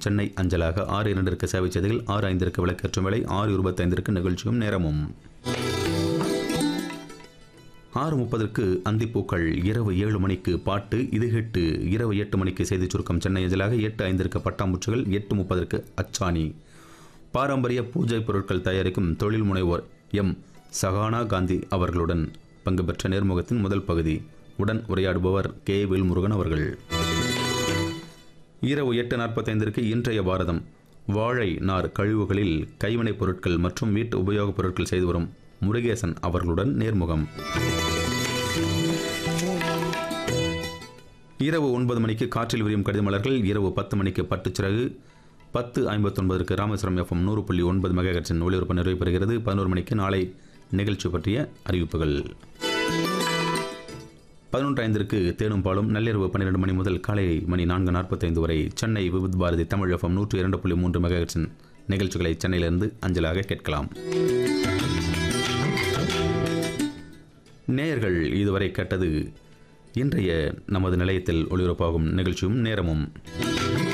சென்னை அஞ்சலாக ஆறு இரண்டிற்கு சேவை செய்திகள் ஆறு ஐந்திற்கு விளக்கேற்றும் வேலை ஆறு இருபத்தைந்திற்கு நிகழ்ச்சியும் நேரமும் ஆறு முப்பதற்கு அந்திப்பூக்கள் இரவு ஏழு மணிக்கு பாட்டு இது ஹிட்டு இரவு எட்டு மணிக்கு செய்திச் சுருக்கம் சென்னை அஞ்சலாக எட்டு ஐந்திற்கு பட்டாம்பூச்சிகள் எட்டு முப்பதற்கு அச்சாணி பாரம்பரிய பூஜை பொருட்கள் தயாரிக்கும் தொழில் முனைவோர் எம் சகானா காந்தி அவர்களுடன் பங்கு பெற்ற நேர்முகத்தின் முதல் பகுதி உடன் உரையாடுபவர் கே வேல்முருகன் அவர்கள் இரவு எட்டு நாற்பத்தைந்திற்கு இன்றைய பாரதம் வாழை நார் கழிவுகளில் கைவினைப் பொருட்கள் மற்றும் வீட்டு உபயோகப் பொருட்கள் செய்து வரும் முருகேசன் அவர்களுடன் நேர்முகம் இரவு ஒன்பது மணிக்கு காற்றில் விரியும் கடிதமலர்கள் இரவு பத்து மணிக்கு பட்டுச்சிறகு பத்து ஐம்பத்தொன்பதற்கு ராமேஸ்வரம் எஃப்எம் நூறு புள்ளி ஒன்பது மெகாஹெட்ஸின் ஒளிபரப்பு நிறைவு பெறுகிறது பதினோரு மணிக்கு நாளை நிகழ்ச்சி பற்றிய அறிவிப்புகள் பதினொன்று ஐந்திற்கு தேனும் பாலும் நள்ளிரவு பன்னிரெண்டு மணி முதல் காலை மணி நான்கு நாற்பத்தைந்து வரை சென்னை விவித் பாரதி தமிழ் எஃப்எம் நூற்று இரண்டு புள்ளி மூன்று மெகாஹெட்ஸின் நிகழ்ச்சிகளை சென்னையிலிருந்து அஞ்சலாக கேட்கலாம் நேயர்கள் இதுவரை கேட்டது இன்றைய நமது நிலையத்தில் ஒளிபரப்பாகும் நிகழ்ச்சியும் நேரமும்